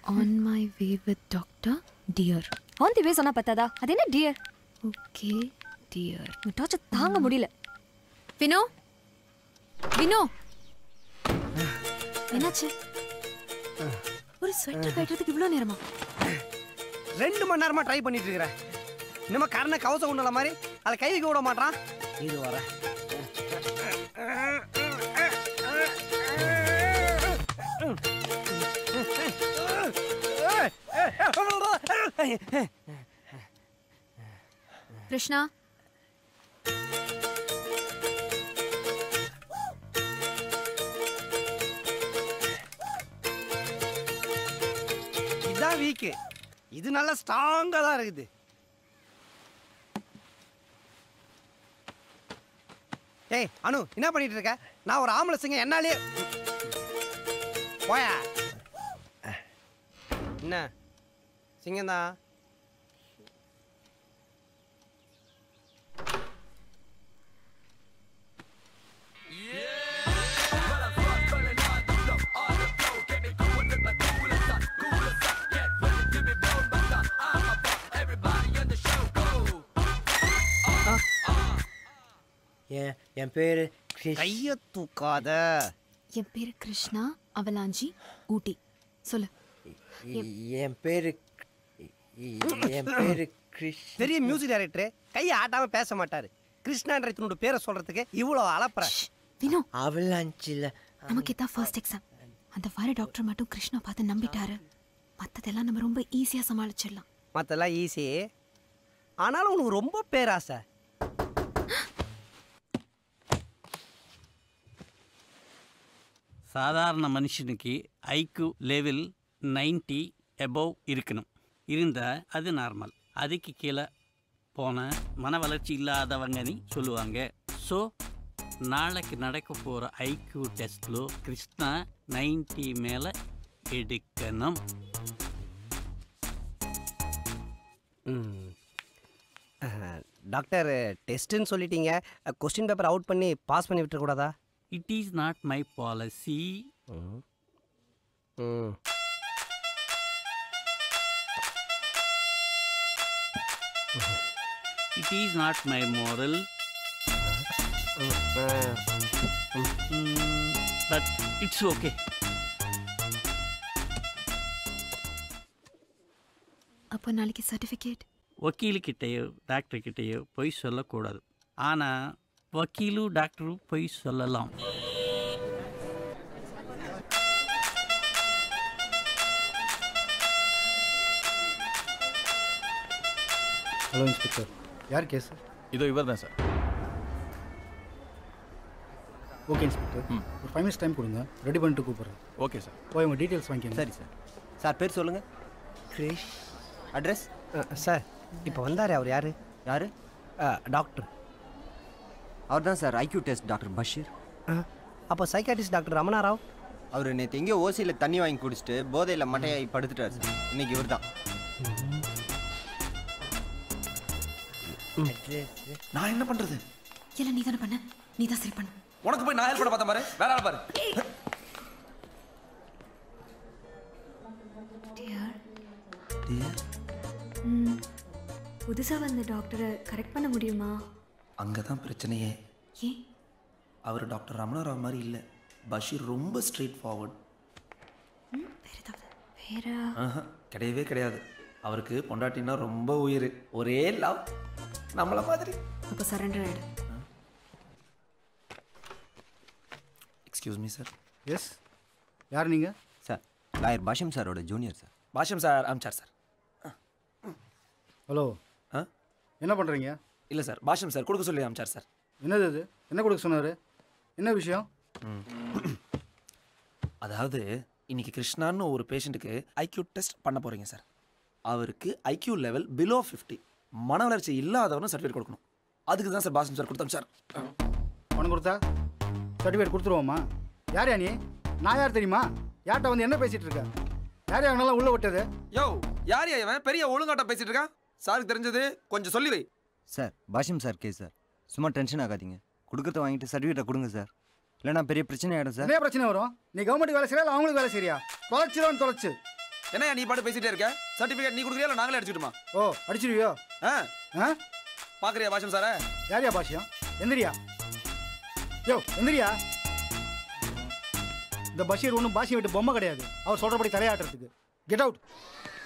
on my way with doctor dear on the way சொன்னா பத்தாதா அது என்ன டியர் ஓகே டியர் டார்ச்சர் தாங்க முடியல வினோ வினோ என்னாச்சு ஒரு ஸ்வெட்டர் கட்டுறதுக்கு இவ்வளோ நேரமா ரெண்டு மணி நேரமா ட்ரை பண்ணிட்டு இருக்கிறேன் இன்னுமா கரண கவசம் உண்டல மாதிரி அதை கை வைக்க விட மாட்டான் இது வர கிருஷ்ணா இதுதான் வீக்கு இது நல்லா ஸ்ட்ராங்கா தான் இருக்குது ஏய் அனு என்ன பண்ணிட்டு இருக்க நான் ஒரு ஆம்பளை சிங்க என்னாலே போயா என்ன சிங்கம்தான் என் என் பேர் கிறிஷ் கைய தூக்காத என் பேரு கிருஷ்ணா அவலாஞ்சி ஊட்டி சொல்லு என் பேர் என் பேர் கிறிஷ் பெரிய மியூசிக் டைரக்டர் கையை ஆட்டாம பேச மாட்டாரு கிருஷ்ணான்ற தன்னோட பேரை சொல்றதுக்கு இவ்வளவு அலப்புற வினோ அவலாஞ்சில நமக்கு இதான் ஃபர்ஸ்ட் எக்ஸாம் அந்த வர டாக்டர் மட்டும் கிருஷ்ணா பார்த்து நம்பிட்டாரு மத்ததெல்லாம் நம்ம ரொம்ப ஈஸியா சமாளிச்சிடலாம் மற்றெல்லாம் ஈஸி ஆனாலும் உனக்கு ரொம்ப பேராசை சாதாரண மனுஷனுக்கு ஐக்யூ லெவல் 90 எபோவ் இருக்கணும் இருந்தால் அது நார்மல் அதுக்கு கீழே போன மன வளர்ச்சி இல்லாதவங்கன்னு சொல்லுவாங்க ஸோ நாளைக்கு நடக்க போகிற ஐக்யூ டெஸ்ட்டில் கிருஷ்ணா 90 மேலே எடுக்கணும் டாக்டர் டெஸ்ட்டுன்னு சொல்லிட்டீங்க கொஸ்டின் பேப்பர் அவுட் பண்ணி பாஸ் பண்ணி விட்டுறக்கூடாதா it is not my policy hmm it is not my moral but it's okay அப்போ நாளைக்கு சர்டிஃபிகேட் வக்கீலுக்கிட்டேயோ டாக்டர்கிட்டேயோ பொய் சொல்லக்கூடாது ஆனால் வக்கீலு டாக்டரும் பொய் சொல்லலாம் ஹலோ இன்ஸ்பெக்டர் யார் கேஸ் இதோ இவர் தான் சார் ஓகே இன்ஸ்பெக்டர் ஒரு ஃபைவ் மினிட்ஸ் டைம் கொடுங்க ரெடி பண்ணிட்டு கூப்பிட்றேன் ஓகே சார் போய் உங்கள் டீட்டெயில்ஸ் வாங்கிக்கோங்க சரி சார் சார் பேர் சொல்லுங்கள் கிரிஷ் அட்ரஸ் சார் இப்போ வந்தார் அவர் யாரு யார் டாக்டர் அவர் தான் sir IQ test doctor Bashir அப்போ சைக்காட்டிஸ்ட் டாக்டர் ரமணா ராவ் அவர் நேற்று எங்கேயோ ஓசியில் தண்ணி வாங்கி குடிச்சிட்டு போதையில் மட்டையாகி படுத்துட்டார் சார் இன்னைக்கு இவர் தான் நான் என்ன பண்றது இல்லை நீ தானே பண்ண நீ தான் சரி பண்ணு உனக்கு போய் நான் ஹெல்ப் பண்ண பார்த்தேன் பாரு வேற ஆள் பாரு புதுசாக வந்த டாக்டரை கரெக்ட் பண்ண முடியுமா அங்கே தான் பிரச்சனையே ஏன் அவர் டாக்டர் ரமணாராவ் மாதிரி இல்லை பஷீர் ரொம்ப ஸ்ட்ரெயிட் ஃபார்வர்ட் வேற ஏதாவது வேற ஆஹா கிடையவே கிடையாது அவருக்கு பொண்டாட்டினா ரொம்ப உயிர் ஒரே லவ் நம்மள மாதிரி அப்போ சரண்டர் ஆயிடு எக்ஸ்கியூஸ் மீ சார் எஸ் யார் நீங்கள் சார் லாயர் பாஷம் சாரோட ஜூனியர் சார் பாஷம் சார் அமிச்சார் சார் ஹலோ ஆ என்ன பண்ணுறீங்க இல்லை சார் பாஷம் சார் கொடுக்க சொல்லி அமிச்சார் சார் என்னது இது என்ன கொடுக்க சொன்னார் என்ன விஷயம் அதாவது இன்னைக்கு கிருஷ்ணான்னு ஒரு பேஷண்ட்டுக்கு ஐக்யூ டெஸ்ட் பண்ண போறீங்க சார் அவருக்கு ஐக்யூ லெவல் பிலோ ஃபிஃப்டி மன வளர்ச்சி இல்லாதவனும் சர்டிஃபிகேட் கொடுக்கணும் அதுக்கு தான் சார் பாசம் சார் கொடுத்தோம் சார் பணம் கொடுத்தா சர்டிஃபிகேட் கொடுத்துருவோமா யார் நீ நான் யார் தெரியுமா யார்கிட்ட வந்து என்ன பேசிகிட்டு இருக்க யார் யாருனாலும் உள்ளே விட்டது யோ யார் இவன் பெரிய ஒழுங்காட்டம் பேசிட்டு இருக்கான் சாருக்கு தெரிஞ்சது கொஞ்சம் சொல்லி வை sir Bhashyam sir case sir சும்மா டென்ஷன் ஆகாதீங்க கொடுக்கறத வாங்கிட்டு சர்டிஃபிகேட்டை கொடுங்க சார் இல்லைனா பெரிய பிரச்சனை ஆகிடும் சார் என்ன பிரச்சனை வரும் நீ கவர்மெண்ட் வேலை செய்யறா இல்லை அவங்களுக்கு வேலை செய்யறியா தொலைச்சிரும் தொலைச்சு என்னய்யா நீ பாட்டு பேசிட்டே இருக்க சர்டிஃபிகேட் நீ கொடுக்குறியா இல்லை நாங்களே அடிச்சுட்டுமா ஓ அடிச்சிருவியோ ஆ ஆ பார்க்குறியா பாஷம் சாரே யாரியா பாஷ்யம் எந்திரியா யோ எந்திரியா இந்த பஷீர் ஒன்றும் பாஷியை விட்டு பொம்மை கிடையாது அவர் சொல்கிறபடி தலையாட்டுறதுக்கு கெட் அவுட்